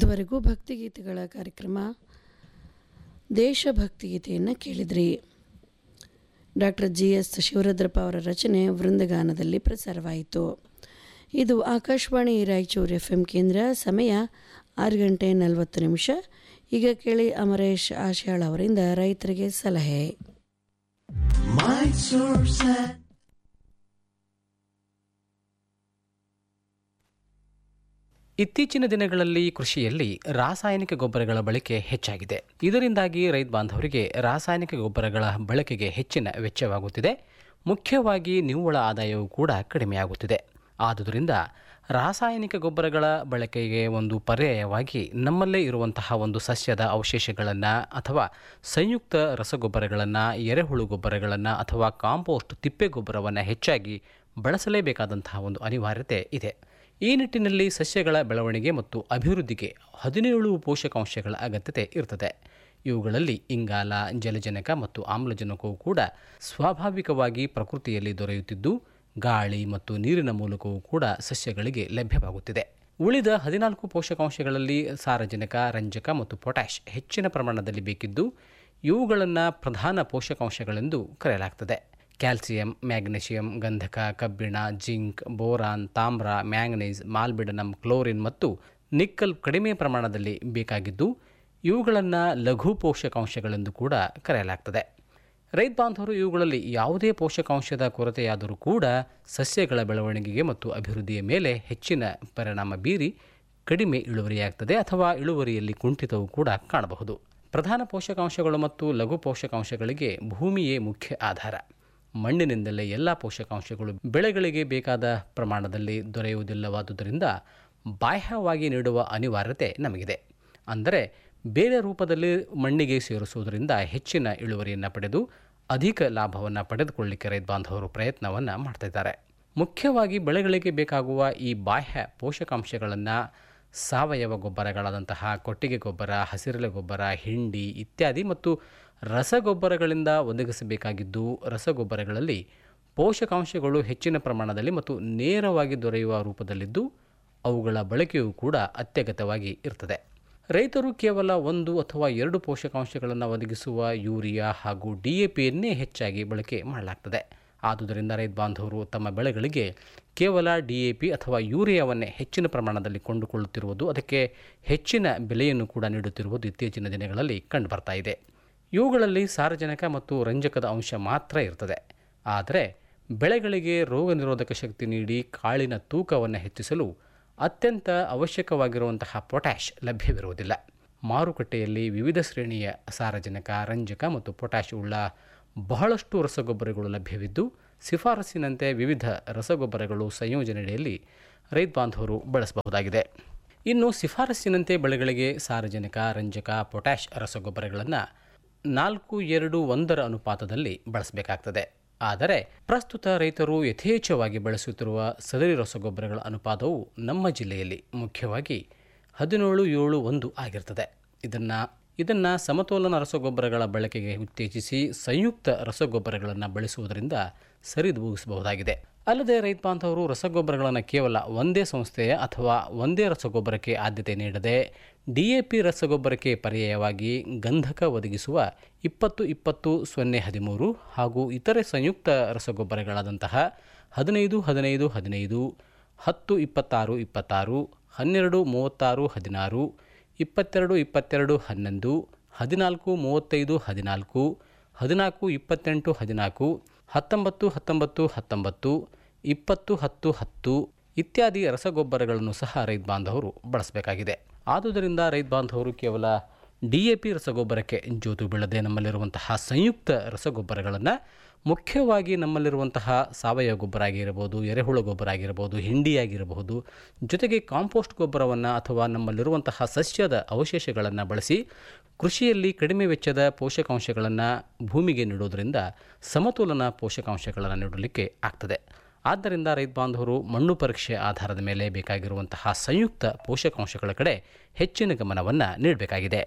ಇದುವರೆಗೂ ಭಕ್ತಿಗೀತೆಗಳ ಕಾರ್ಯಕ್ರಮ ದೇಶಭಕ್ತಿ ಗೀತೆಯನ್ನು ಕೇಳಿದ್ರಿ ಡಾಕ್ಟರ್ ಜಿ ಎಸ್ ಶಿವರುದ್ರಪ್ಪ ಅವರ ರಚನೆ ವೃಂದಗಾನದಲ್ಲಿ ಪ್ರಸಾರವಾಯಿತು ಇದು ಆಕಾಶವಾಣಿ ರಾಯಚೂರು ಎಫ್ ಎಂ ಕೇಂದ್ರ ಸಮಯ ಆರು ಗಂಟೆ ನಲವತ್ತು ನಿಮಿಷ ಈಗ ಕೇಳಿ ಅಮರೇಶ್ ಆಶಾಳ್ ಅವರಿಂದ ರೈತರಿಗೆ ಸಲಹೆ ಇತ್ತೀಚಿನ ದಿನಗಳಲ್ಲಿ ಕೃಷಿಯಲ್ಲಿ ರಾಸಾಯನಿಕ ಗೊಬ್ಬರಗಳ ಬಳಕೆ ಹೆಚ್ಚಾಗಿದೆ ಇದರಿಂದಾಗಿ ರೈತ ಬಾಂಧವರಿಗೆ ರಾಸಾಯನಿಕ ಗೊಬ್ಬರಗಳ ಬಳಕೆಗೆ ಹೆಚ್ಚಿನ ವೆಚ್ಚವಾಗುತ್ತಿದೆ ಮುಖ್ಯವಾಗಿ ನಿವ್ವಳ ಆದಾಯವೂ ಕೂಡ ಕಡಿಮೆಯಾಗುತ್ತಿದೆ ಆದುದರಿಂದ ರಾಸಾಯನಿಕ ಗೊಬ್ಬರಗಳ ಬಳಕೆಗೆ ಒಂದು ಪರ್ಯಾಯವಾಗಿ ನಮ್ಮಲ್ಲೇ ಇರುವಂತಹ ಒಂದು ಸಸ್ಯದ ಅವಶೇಷಗಳನ್ನು ಅಥವಾ ಸಂಯುಕ್ತ ರಸಗೊಬ್ಬರಗಳನ್ನು ಎರೆಹುಳು ಗೊಬ್ಬರಗಳನ್ನು ಅಥವಾ ಕಾಂಪೋಸ್ಟ್ ತಿಪ್ಪೆ ಗೊಬ್ಬರವನ್ನು ಹೆಚ್ಚಾಗಿ ಬಳಸಲೇಬೇಕಾದಂತಹ ಒಂದು ಅನಿವಾರ್ಯತೆ ಇದೆ ಈ ನಿಟ್ಟಿನಲ್ಲಿ ಸಸ್ಯಗಳ ಬೆಳವಣಿಗೆ ಮತ್ತು ಅಭಿವೃದ್ಧಿಗೆ ಹದಿನೇಳು ಪೋಷಕಾಂಶಗಳ ಅಗತ್ಯತೆ ಇರ್ತದೆ ಇವುಗಳಲ್ಲಿ ಇಂಗಾಲ ಜಲಜನಕ ಮತ್ತು ಆಮ್ಲಜನಕವು ಕೂಡ ಸ್ವಾಭಾವಿಕವಾಗಿ ಪ್ರಕೃತಿಯಲ್ಲಿ ದೊರೆಯುತ್ತಿದ್ದು ಗಾಳಿ ಮತ್ತು ನೀರಿನ ಮೂಲಕವೂ ಕೂಡ ಸಸ್ಯಗಳಿಗೆ ಲಭ್ಯವಾಗುತ್ತಿದೆ ಉಳಿದ ಹದಿನಾಲ್ಕು ಪೋಷಕಾಂಶಗಳಲ್ಲಿ ಸಾರಜನಕ ರಂಜಕ ಮತ್ತು ಪೊಟ್ಯಾಷ್ ಹೆಚ್ಚಿನ ಪ್ರಮಾಣದಲ್ಲಿ ಬೇಕಿದ್ದು ಇವುಗಳನ್ನು ಪ್ರಧಾನ ಪೋಷಕಾಂಶಗಳೆಂದು ಕರೆಯಲಾಗ್ತದೆ ಕ್ಯಾಲ್ಸಿಯಂ ಮ್ಯಾಗ್ನೆಷಿಯಂ ಗಂಧಕ ಕಬ್ಬಿಣ ಜಿಂಕ್ ಬೋರಾನ್ ತಾಮ್ರ ಮ್ಯಾಂಗನೀಸ್ ಮಾಲ್ಬಿಡನಮ್ ಕ್ಲೋರಿನ್ ಮತ್ತು ನಿಕ್ಕಲ್ ಕಡಿಮೆ ಪ್ರಮಾಣದಲ್ಲಿ ಬೇಕಾಗಿದ್ದು ಇವುಗಳನ್ನು ಲಘು ಪೋಷಕಾಂಶಗಳೆಂದು ಕೂಡ ಕರೆಯಲಾಗ್ತದೆ ರೈತ ಬಾಂಧವರು ಇವುಗಳಲ್ಲಿ ಯಾವುದೇ ಪೋಷಕಾಂಶದ ಕೊರತೆಯಾದರೂ ಕೂಡ ಸಸ್ಯಗಳ ಬೆಳವಣಿಗೆಗೆ ಮತ್ತು ಅಭಿವೃದ್ಧಿಯ ಮೇಲೆ ಹೆಚ್ಚಿನ ಪರಿಣಾಮ ಬೀರಿ ಕಡಿಮೆ ಇಳುವರಿಯಾಗ್ತದೆ ಅಥವಾ ಇಳುವರಿಯಲ್ಲಿ ಕುಂಠಿತವೂ ಕೂಡ ಕಾಣಬಹುದು ಪ್ರಧಾನ ಪೋಷಕಾಂಶಗಳು ಮತ್ತು ಲಘು ಪೋಷಕಾಂಶಗಳಿಗೆ ಭೂಮಿಯೇ ಮುಖ್ಯ ಆಧಾರ ಮಣ್ಣಿನಿಂದಲೇ ಎಲ್ಲ ಪೋಷಕಾಂಶಗಳು ಬೆಳೆಗಳಿಗೆ ಬೇಕಾದ ಪ್ರಮಾಣದಲ್ಲಿ ದೊರೆಯುವುದಿಲ್ಲವಾದುದರಿಂದ ಬಾಹ್ಯವಾಗಿ ನೀಡುವ ಅನಿವಾರ್ಯತೆ ನಮಗಿದೆ ಅಂದರೆ ಬೇರೆ ರೂಪದಲ್ಲಿ ಮಣ್ಣಿಗೆ ಸೇರಿಸುವುದರಿಂದ ಹೆಚ್ಚಿನ ಇಳುವರಿಯನ್ನು ಪಡೆದು ಅಧಿಕ ಲಾಭವನ್ನು ಪಡೆದುಕೊಳ್ಳಲಿಕ್ಕೆ ರೈತ ಬಾಂಧವರು ಪ್ರಯತ್ನವನ್ನು ಮಾಡ್ತಿದ್ದಾರೆ ಮುಖ್ಯವಾಗಿ ಬೆಳೆಗಳಿಗೆ ಬೇಕಾಗುವ ಈ ಬಾಹ್ಯ ಪೋಷಕಾಂಶಗಳನ್ನು ಸಾವಯವ ಗೊಬ್ಬರಗಳಾದಂತಹ ಕೊಟ್ಟಿಗೆ ಗೊಬ್ಬರ ಹಸಿರೆಲೆ ಗೊಬ್ಬರ ಹಿಂಡಿ ಇತ್ಯಾದಿ ಮತ್ತು ರಸಗೊಬ್ಬರಗಳಿಂದ ಒದಗಿಸಬೇಕಾಗಿದ್ದು ರಸಗೊಬ್ಬರಗಳಲ್ಲಿ ಪೋಷಕಾಂಶಗಳು ಹೆಚ್ಚಿನ ಪ್ರಮಾಣದಲ್ಲಿ ಮತ್ತು ನೇರವಾಗಿ ದೊರೆಯುವ ರೂಪದಲ್ಲಿದ್ದು ಅವುಗಳ ಬಳಕೆಯೂ ಕೂಡ ಅತ್ಯಗತ್ಯವಾಗಿ ಇರ್ತದೆ ರೈತರು ಕೇವಲ ಒಂದು ಅಥವಾ ಎರಡು ಪೋಷಕಾಂಶಗಳನ್ನು ಒದಗಿಸುವ ಯೂರಿಯಾ ಹಾಗೂ ಡಿ ಎ ಪಿಯನ್ನೇ ಹೆಚ್ಚಾಗಿ ಬಳಕೆ ಮಾಡಲಾಗ್ತದೆ ಆದುದರಿಂದ ರೈತ ಬಾಂಧವರು ತಮ್ಮ ಬೆಳೆಗಳಿಗೆ ಕೇವಲ ಡಿ ಎ ಪಿ ಅಥವಾ ಯೂರಿಯಾವನ್ನೇ ಹೆಚ್ಚಿನ ಪ್ರಮಾಣದಲ್ಲಿ ಕೊಂಡುಕೊಳ್ಳುತ್ತಿರುವುದು ಅದಕ್ಕೆ ಹೆಚ್ಚಿನ ಬೆಲೆಯನ್ನು ಕೂಡ ನೀಡುತ್ತಿರುವುದು ಇತ್ತೀಚಿನ ದಿನಗಳಲ್ಲಿ ಕಂಡುಬರ್ತಾ ಇದೆ ಇವುಗಳಲ್ಲಿ ಸಾರಜನಕ ಮತ್ತು ರಂಜಕದ ಅಂಶ ಮಾತ್ರ ಇರ್ತದೆ ಆದರೆ ಬೆಳೆಗಳಿಗೆ ರೋಗ ನಿರೋಧಕ ಶಕ್ತಿ ನೀಡಿ ಕಾಳಿನ ತೂಕವನ್ನು ಹೆಚ್ಚಿಸಲು ಅತ್ಯಂತ ಅವಶ್ಯಕವಾಗಿರುವಂತಹ ಪೊಟ್ಯಾಷ್ ಲಭ್ಯವಿರುವುದಿಲ್ಲ ಮಾರುಕಟ್ಟೆಯಲ್ಲಿ ವಿವಿಧ ಶ್ರೇಣಿಯ ಸಾರಜನಕ ರಂಜಕ ಮತ್ತು ಪೊಟ್ಯಾಷ್ ಉಳ್ಳ ಬಹಳಷ್ಟು ರಸಗೊಬ್ಬರಗಳು ಲಭ್ಯವಿದ್ದು ಶಿಫಾರಸ್ಸಿನಂತೆ ವಿವಿಧ ರಸಗೊಬ್ಬರಗಳು ಸಂಯೋಜನೆಯಲ್ಲಿ ರೈತ ಬಾಂಧವರು ಬಳಸಬಹುದಾಗಿದೆ ಇನ್ನು ಶಿಫಾರಸ್ಸಿನಂತೆ ಬೆಳೆಗಳಿಗೆ ಸಾರಜನಕ ರಂಜಕ ಪೊಟ್ಯಾಷ್ ರಸಗೊಬ್ಬರಗಳನ್ನು ನಾಲ್ಕು ಎರಡು ಒಂದರ ಅನುಪಾತದಲ್ಲಿ ಬಳಸಬೇಕಾಗ್ತದೆ ಆದರೆ ಪ್ರಸ್ತುತ ರೈತರು ಯಥೇಚ್ಛವಾಗಿ ಬಳಸುತ್ತಿರುವ ಸದರಿ ರಸಗೊಬ್ಬರಗಳ ಅನುಪಾತವು ನಮ್ಮ ಜಿಲ್ಲೆಯಲ್ಲಿ ಮುಖ್ಯವಾಗಿ ಹದಿನೇಳು ಏಳು ಒಂದು ಆಗಿರ್ತದೆ ಇದನ್ನು ಇದನ್ನು ಸಮತೋಲನ ರಸಗೊಬ್ಬರಗಳ ಬಳಕೆಗೆ ಉತ್ತೇಜಿಸಿ ಸಂಯುಕ್ತ ರಸಗೊಬ್ಬರಗಳನ್ನು ಬಳಸುವುದರಿಂದ ಸರಿದೂಗಿಸಬಹುದಾಗಿದೆ ಅಲ್ಲದೆ ರೈತ ಬಾಂಧವರು ರಸಗೊಬ್ಬರಗಳನ್ನು ಕೇವಲ ಒಂದೇ ಸಂಸ್ಥೆಯ ಅಥವಾ ಒಂದೇ ರಸಗೊಬ್ಬರಕ್ಕೆ ಆದ್ಯತೆ ನೀಡದೆ ಡಿ ಎ ಪಿ ರಸಗೊಬ್ಬರಕ್ಕೆ ಪರ್ಯಾಯವಾಗಿ ಗಂಧಕ ಒದಗಿಸುವ ಇಪ್ಪತ್ತು ಇಪ್ಪತ್ತು ಸೊನ್ನೆ ಹದಿಮೂರು ಹಾಗೂ ಇತರೆ ಸಂಯುಕ್ತ ರಸಗೊಬ್ಬರಗಳಾದಂತಹ ಹದಿನೈದು ಹದಿನೈದು ಹದಿನೈದು ಹತ್ತು ಇಪ್ಪತ್ತಾರು ಇಪ್ಪತ್ತಾರು ಹನ್ನೆರಡು ಮೂವತ್ತಾರು ಹದಿನಾರು ಇಪ್ಪತ್ತೆರಡು ಇಪ್ಪತ್ತೆರಡು ಹನ್ನೊಂದು ಹದಿನಾಲ್ಕು ಮೂವತ್ತೈದು ಹದಿನಾಲ್ಕು ಹದಿನಾಲ್ಕು ಇಪ್ಪತ್ತೆಂಟು ಹದಿನಾಲ್ಕು ಹತ್ತೊಂಬತ್ತು ಹತ್ತೊಂಬತ್ತು ಹತ್ತೊಂಬತ್ತು ಇಪ್ಪತ್ತು ಹತ್ತು ಹತ್ತು ಇತ್ಯಾದಿ ರಸಗೊಬ್ಬರಗಳನ್ನು ಸಹ ರೈತ ಬಾಂಧವರು ಬಳಸಬೇಕಾಗಿದೆ ಆದುದರಿಂದ ರೈತ ಬಾಂಧವರು ಕೇವಲ ಡಿ ಎ ಪಿ ರಸಗೊಬ್ಬರಕ್ಕೆ ಜೋತು ಬೀಳದೆ ನಮ್ಮಲ್ಲಿರುವಂತಹ ಸಂಯುಕ್ತ ರಸಗೊಬ್ಬರಗಳನ್ನು ಮುಖ್ಯವಾಗಿ ನಮ್ಮಲ್ಲಿರುವಂತಹ ಸಾವಯವ ಗೊಬ್ಬರ ಆಗಿರಬಹುದು ಎರೆಹುಳು ಗೊಬ್ಬರ ಆಗಿರಬಹುದು ಹಿಂಡಿಯಾಗಿರಬಹುದು ಜೊತೆಗೆ ಕಾಂಪೋಸ್ಟ್ ಗೊಬ್ಬರವನ್ನು ಅಥವಾ ನಮ್ಮಲ್ಲಿರುವಂತಹ ಸಸ್ಯದ ಅವಶೇಷಗಳನ್ನು ಬಳಸಿ ಕೃಷಿಯಲ್ಲಿ ಕಡಿಮೆ ವೆಚ್ಚದ ಪೋಷಕಾಂಶಗಳನ್ನು ಭೂಮಿಗೆ ನೀಡೋದರಿಂದ ಸಮತೋಲನ ಪೋಷಕಾಂಶಗಳನ್ನು ನೀಡಲಿಕ್ಕೆ ಆಗ್ತದೆ ಆದ್ದರಿಂದ ರೈತ ಬಾಂಧವರು ಮಣ್ಣು ಪರೀಕ್ಷೆ ಆಧಾರದ ಮೇಲೆ ಬೇಕಾಗಿರುವಂತಹ ಸಂಯುಕ್ತ ಪೋಷಕಾಂಶಗಳ ಕಡೆ ಹೆಚ್ಚಿನ ಗಮನವನ್ನು ನೀಡಬೇಕಾಗಿದೆ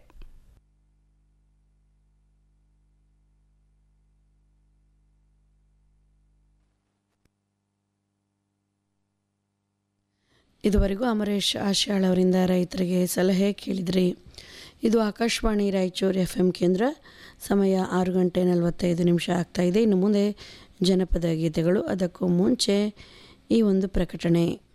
ಇದುವರೆಗೂ ಅಮರೇಶ್ ಆಶಾಳ್ ಅವರಿಂದ ರೈತರಿಗೆ ಸಲಹೆ ಕೇಳಿದ್ರಿ ಇದು ಆಕಾಶವಾಣಿ ರಾಯಚೂರು ಎಫ್ ಎಂ ಕೇಂದ್ರ ಸಮಯ ಆರು ಗಂಟೆ ನಲವತ್ತೈದು ನಿಮಿಷ ಆಗ್ತಾಯಿದೆ ಇನ್ನು ಮುಂದೆ ಜನಪದ ಗೀತೆಗಳು ಅದಕ್ಕೂ ಮುಂಚೆ ಈ ಒಂದು ಪ್ರಕಟಣೆ